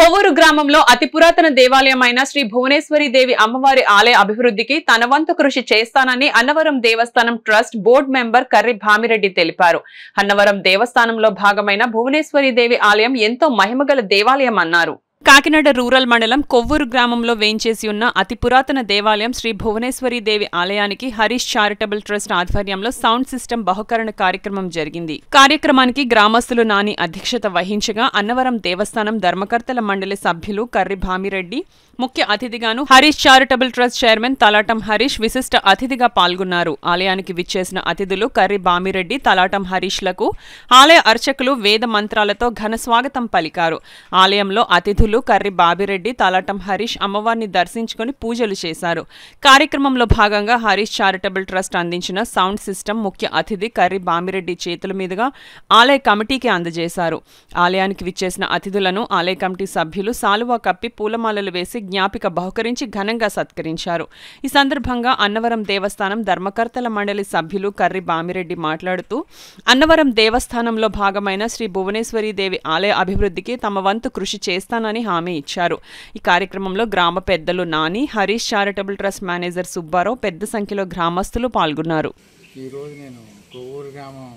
కొవ్వూరు గ్రామంలో అతి పురాతన దేవాలయమైన శ్రీ భువనేశ్వరి దేవి అమ్మవారి ఆలయ అభివృద్ధికి తన వంతు కృషి చేస్తానని Annavaram Devasthanam trust board member Karri Bhamireddy తెలిపారు అన్నవరం దేవస్థానంలో భాగమైన భువనేశ్వరి దేవి ఆలయం ఎంతో మహిమగల దేవాలయం అన్నారు కాకినాడ రూరల్ మండలం కొవ్వూరు గ్రామంలో వేంచేసి ఉన్న అతి పురాతన దేవాలయం శ్రీ భువనేశ్వరి దేవి ఆలయానికి హరీష్ చారిటబుల్ ట్రస్ట్ ఆధ్వర్యంలో సౌండ్ సిస్టమ్ బహుకరణ కార్యక్రమం జరిగింది కార్యక్రమానికి గ్రామస్తులు నాని అధ్యక్షత వహించగా అన్నవరం దేవస్థానం ధర్మకర్తల మండలి సభ్యులు కర్రి భామిరెడ్డి ముఖ్య అతిథిగాను Harish charitable trust chairman Talatam Harish విశిష్ట అతిథిగా పాల్గొన్నారు ఆలయానికి విచ్చేసిన అతిథులు కర్రి బామిరెడ్డి తలాటం హరీష్లకు ఆలయ అర్చకులు వేద మంత్రాలతో ఘన స్వాగతం పలికారు ఆలయంలో అతిథులు కర్రి బాబిరెడ్డి తలాటం హరీష్ అమ్మవారిని దర్శించుకొని పూజలు చేశారు కార్యక్రమంలో భాగంగా హరీష్ చారిటబుల్ ట్రస్ట్ అందించిన సౌండ్ సిస్టమ్ ముఖ్య అతిథి కర్రి బామిరెడ్డి చేతుల మీదుగా ఆలయ కమిటీకి అందజేశారు ఆలయానికి విచ్చేసిన అతిథులను ఆలయ కమిటీ సభ్యులు సాలువా కప్పి పూలమాలలు వేసి జ్ఞాపిక బహుకరించి ఘనంగా సత్కరించారు ఈ సందర్భంగా అన్నవరం దేవస్థానం ధర్మకర్తల మండలి సభ్యులు కర్రి బామిరెడ్డి మాట్లాడుతూ అన్నవరం దేవస్థానంలో భాగమైన శ్రీ భువనేశ్వరి దేవి ఆలయ అభివృద్ధికి తమ వంతు కృషి చేస్తానని హామీ ఇచ్చారు ఈ కార్యక్రమంలో గ్రామ పెద్దలు Nani Harish charitable trust manager Subbarao పెద్ద సంఖ్యలో గ్రామస్తులు పాల్గొన్నారు ఈరోజు నేను కొవ్వూరు గ్రామం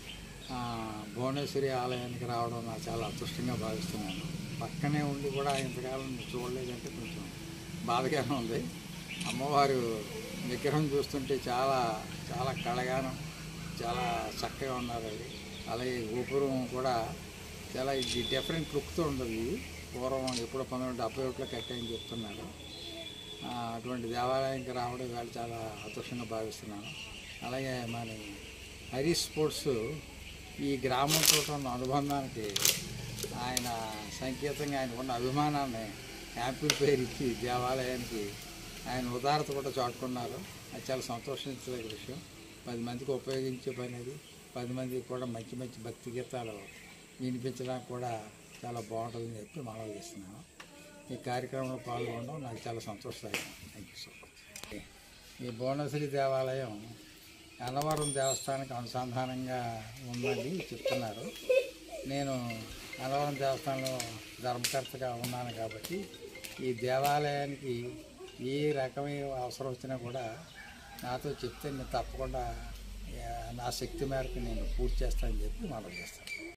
ఆ, భువనేశ్వరి ఆలయానికి రావడం నాకు చాలా అదృష్టంగా భావిస్తున్నాను పక్కనే ఉండి కూడా ఇంతకాలం చూడలేదంటే కొంచెం బాధగానే ఉంది అమ్మవారు విగ్రహం చూస్తుంటే చాలా చాలా కళగానం చాలా చక్కగా ఉన్నారు అది అలాగే గోపురం కూడా చాలా ఇది డిఫరెంట్ లుక్తో ఉండదు ఇది పూర్వం ఎప్పుడో పంతొమ్మిది డెబ్బై ఒకటిలో కట్టాయని చెప్తున్నారు ఆ, అటువంటి దేవాలయానికి రావడం ఇవాళ చాలా అదృష్టంగా భావిస్తున్నాను అలాగే మన హరీష్ స్పోర్ట్స్ ఈ గ్రామంతో ఉన్న అనుబంధానికి ఆయన సంకేతంగా ఆయన ఉన్న అభిమానాన్ని యాపిల్ పేరు ఇచ్చి దేవాలయానికి ఆయన ఉదారత కూడా చాటుకున్నారు అది చాలా సంతోషించదగ్గ విషయం పది మందికి ఉపయోగించే పని అది పది మందికి కూడా మంచి మంచి భక్తి గీతాలు వినిపించడానికి కూడా చాలా బాగుంటుందని చెప్పి మనవి చేస్తున్నాను ఈ కార్యక్రమంలో పాల్గొనడం నాకు చాలా సంతోషదాయకం థ్యాంక్ యూ సో మచ్ ఈ భువనేశ్వరి దేవాలయం అన్నవరం దేవస్థానానికి అనుసంధానంగా ఉందని చెప్తున్నారు నేను అన్నవరం దేవస్థానంలో ధర్మకర్తగా ఉన్నాను కాబట్టి ఈ దేవాలయానికి ఏ రకమైన అవసరం వచ్చినా కూడా నాతో చెప్తే నేను తప్పకుండా ఆ, నా శక్తి మేరకు నేను పూర్తి చేస్తానని చెప్పి మనం చేస్తాను